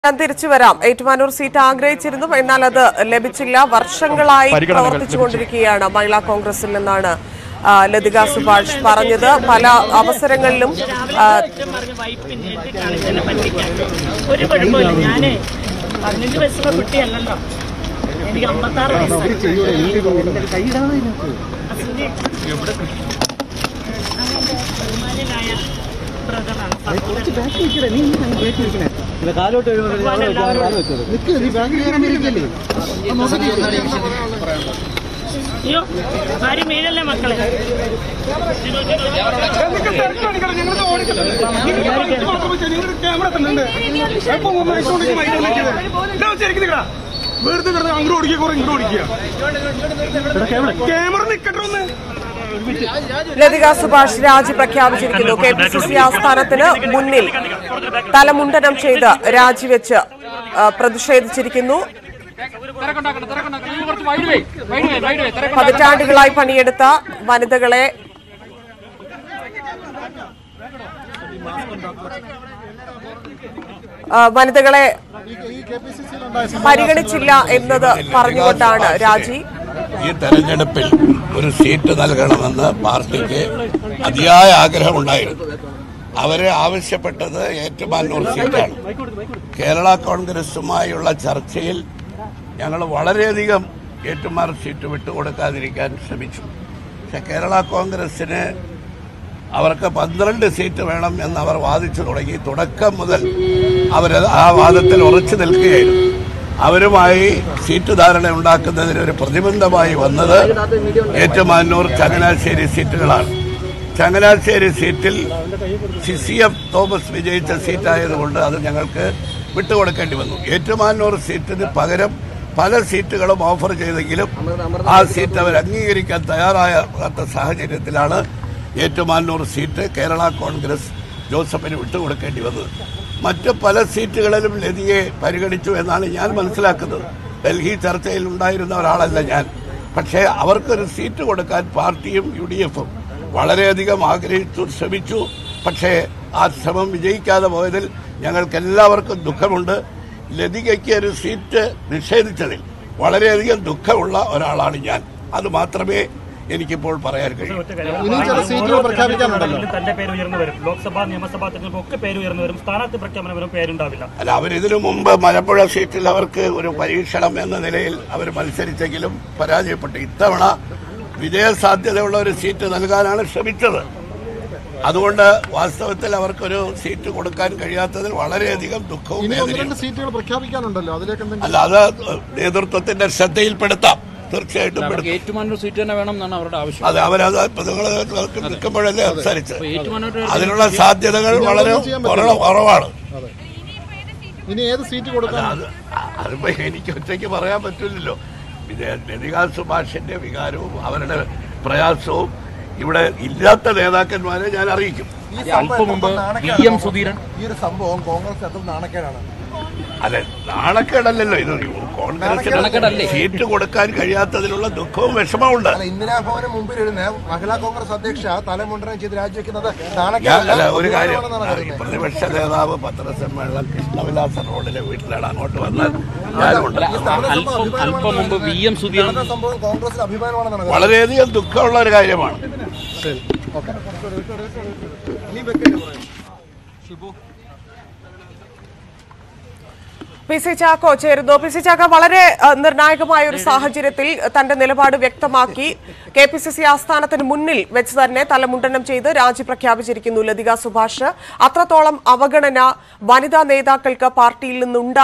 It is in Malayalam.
ഞാൻ തിരിച്ചു വരാം ഏറ്റുമാനൂർ സീറ്റ് ആഗ്രഹിച്ചിരുന്നു എന്നാൽ അത് ലഭിച്ചില്ല വർഷങ്ങളായി പരിഗണനകൾ പ്രവർത്തിച്ചുകൊണ്ടിരിക്കുകയാണ് മഹിളാ കോൺഗ്രസിൽ നിന്നാണ് ആ, ലതിക സുഭാഷ് പറഞ്ഞത് പല അവസരങ്ങളിലും ആ, അച്ഛൻ പറഞ്ഞ വൈപ്പിന് എന്റെ കളിച്ചെന്നെ പറ്റിക്കാൻ ഒരു കുഴപ്പമില്ല ഞാനേ പതിനഞ്ച് വയസ്സുള്ള കുട്ടിയല്ലല്ലോ എനിക്ക് അമ്പത്താറ് വയസ്സായി അസുഖി ബഹുമാന്യനായ ബ്രദറാണ് അയ്യോ ആരും വീഴല്ലേ മക്കളെ വെറുതെ കിടന്ന് അങ്ങോട്ട് ഓടിക്കുക കുറെ ഇങ്ങോട്ട് ഓടിക്കുക ക്യാമറ നിക്കട്ടെ ഒന്ന് ലതിക സുഭാഷ് രാജി പ്രഖ്യാപിച്ചിരിക്കുന്നു കെ പി സി സി ആസ്ഥാനത്തിന് മുന്നിൽ തലമുണ്ടനം ചെയ്ത് രാജിവെച്ച് ആ, പ്രതിഷേധിച്ചിരിക്കുന്നു പതിറ്റാണ്ടുകളായി പണിയെടുത്ത വനിതകളെ ആ, വനിതകളെ പരിഗണിച്ചില്ല എന്നത് പറഞ്ഞുകൊണ്ടാണ് രാജി ഈ തെരഞ്ഞെടുപ്പിൽ ഒരു സീറ്റ് നൽകണമെന്ന് പാർട്ടിക്ക് അതിയായ ആഗ്രഹമുണ്ടായിരുന്നു അവര് ആവശ്യപ്പെട്ടത് ഏറ്റുമാനൂർ സീറ്റാണ് കേരള കോൺഗ്രസുമായുള്ള ചർച്ചയിൽ ഞങ്ങൾ വളരെയധികം ഏറ്റുമാനൂർ സീറ്റ് വിട്ടുകൊടുക്കാതിരിക്കാൻ ശ്രമിച്ചു പക്ഷെ കേരള കോൺഗ്രസിന് അവർക്ക് പന്ത്രണ്ട് സീറ്റ് വേണം എന്ന് അവർ വാദിച്ചു തുടങ്ങി തുടക്കം മുതൽ അവർ ആ വാദത്തിൽ ഉറച്ചു നിൽക്കുകയായിരുന്നു അവരുമായി സീറ്റ് ധാരണ ഉണ്ടാക്കുന്നതിന് ഒരു പ്രതിബന്ധമായി വന്നത് ഏറ്റുമാനൂർ ചങ്ങനാശ്ശേരി സീറ്റുകളാണ് ചങ്ങനാശ്ശേരി സീറ്റിൽ സി സി എഫ് തോമസ് വിജയിച്ച സീറ്റായതുകൊണ്ട് അത് ഞങ്ങൾക്ക് വിട്ടുകൊടുക്കേണ്ടി വന്നു ഏറ്റുമാനൂർ സീറ്റിന് പകരം പല സീറ്റുകളും ഓഫർ ചെയ്തെങ്കിലും ആ സീറ്റ് അവർ അംഗീകരിക്കാൻ തയ്യാറാകാത്ത സാഹചര്യത്തിലാണ് ഏറ്റുമാനൂർ സീറ്റ് കേരള കോൺഗ്രസ് ജോസഫിന് വിട്ടുകൊടുക്കേണ്ടി വന്നത് മറ്റ് പല സീറ്റുകളിലും ലതിയെ പരിഗണിച്ചു എന്നാണ് ഞാൻ മനസ്സിലാക്കുന്നത് ഡൽഹി ചർച്ചയിൽ ഉണ്ടായിരുന്ന ഒരാളല്ല ഞാൻ പക്ഷേ അവർക്കൊരു സീറ്റ് കൊടുക്കാൻ പാർട്ടിയും യു ഡി എഫും വളരെയധികം ആഗ്രഹിച്ചു ശ്രമിച്ചു പക്ഷേ ആ ശ്രമം വിജയിക്കാതെ പോയതിൽ ഞങ്ങൾക്ക് എല്ലാവർക്കും ദുഃഖമുണ്ട് ലതികയ്ക്ക് ഒരു സീറ്റ് നിഷേധിച്ചതിൽ വളരെയധികം ദുഃഖമുള്ള ഒരാളാണ് ഞാൻ അത് മാത്രമേ എനിക്കിപ്പോൾ പറയാൻ കഴിയൂ ഇനിയും ചില സീറ്റുകൾ പ്രഖ്യാപിക്കാനുണ്ടല്ലോ തന്റെ പേര് ഉയർന്നു വരും ലോക്സഭ നിയമസഭാ തെരഞ്ഞെടുപ്പ് ഒക്കെ പേര് ഉയർന്നു വരും സ്ഥാനാർത്ഥി പ്രഖ്യാപനം വരും പേരുണ്ടാവില്ല അല്ല അവരിതിനു മുമ്പ് മലമ്പുഴ സീറ്റിൽ അവർക്ക് ഒരു പരീക്ഷണം എന്ന നിലയിൽ അവർ മത്സരിച്ചെങ്കിലും പരാജയപ്പെട്ടു ഇത്തവണ വിജയസാധ്യതയുള്ള ഒരു സീറ്റ് നൽകാനാണ് ശ്രമിച്ചത് അതുകൊണ്ട് വാസ്തവത്തിൽ അവർക്കൊരു സീറ്റ് കൊടുക്കാൻ കഴിയാത്തതിൽ വളരെയധികം ദുഃഖവും ഇനി ഒന്ന് വേദനയും രണ്ട് സീറ്റുകൾ പ്രഖ്യാപിക്കാനുണ്ടല്ലോ അതിലേക്ക് എന്തെങ്കിലും അല്ല അത് നേതൃത്വത്തിന്റെ ശ്രദ്ധയിൽപ്പെടുത്താം തീർച്ചയായിട്ടും പെടുത്താം ഏറ്റുമാനൂർ സീറ്റ് തന്നെ വേണം എന്നാണ് അവരുടെ ആവശ്യം അത് അവരത് ഇപ്പൊ നിങ്ങൾ നിൽക്കുമ്പോഴല്ലേ സംസാരിച്ചത് ഏറ്റുമാനൂർ അതിനുള്ള സാധ്യതകൾ വളരെ കുറ- കുറവാണ് ഇനി ഏത് സീറ്റ് കൊടുക്കാൻ അത് അതിപ്പോ എനിക്ക് ഒറ്റയ്ക്ക് പറയാൻ പറ്റില്ലല്ലോ ഇത് ലതികാ സുഭാഷിന്റെ വികാരവും അവരുടെ പ്രയാസവും ഇവിടെ ഇല്ലാത്ത നേതാക്കന്മാരെ ഞാൻ അറിയിക്കും അല്പം മുമ്പ് വി എം സുധീരൻ ഈ ഒരു സംഭവം കോൺഗ്രസ് എത്ര നാണക്കേടാണ് അല്ലെ നാണക്കേടല്ലല്ലോ ഇത് കോൺഗ്രസിന് നാണക്കേടല്ലേ? സീറ്റ് കൊടുക്കാൻ കഴിയാത്തതിലുള്ള ദുഃഖവും വിഷമമുണ്ട് അല്ല ഇന്ദിരാഭവന് മുമ്പിൽ ഇരുന്ന് മഹിളാ കോൺഗ്രസ് അധ്യക്ഷ തലമുണ്ടനം ചെയ്ത് രാജിവെക്കുന്നത് ഞാൻ നാണക്കേടല്ല, അല്ല ഒരു കാര്യം അഭിമാനമാണെന്നാണ് ഈ കരുതുന്നത്. പ്രതിപക്ഷ നേതാവ് പത്രസമ്മേളനം കൃഷ്ണവിലാസ റോഡിലെ വീട്ടിലാണ് അങ്ങോട്ട് വന്നാൽ ഞാനുണ്ട് ഈ നടന്ന സംഭവം അല്പം അഭിമാനമാണെന്നാണ് അല്പം മുമ്പ് വി എം സുധീരൻ നടന്ന സംഭവം കോൺഗ്രസിന് അഭിമാനമാണെന്നാണ് കരുതുന്നത്. വളരെയധികം ദുഃഖമുള്ള ഒരു കാര്യമാണ് ഇനി വെക്കേണ്ടി പറയും പി സി ചാക്കോ ചേരുന്നു പി സി ചാക്കോ വളരെ അഹ്, നിർണായകമായ ഒരു സാഹചര്യത്തിൽ തന്റെ നിലപാട് വ്യക്തമാക്കി കെ പി സി സി ആസ്ഥാനത്തിന് മുന്നിൽ വെച്ച് തന്നെ തലമുണ്ടനം ചെയ്ത് രാജി പ്രഖ്യാപിച്ചിരിക്കുന്നു ലതിക സുഭാഷ് അത്രത്തോളം അവഗണന വനിതാ നേതാക്കൾക്ക് പാർട്ടിയിൽ നിന്നുണ്ടായി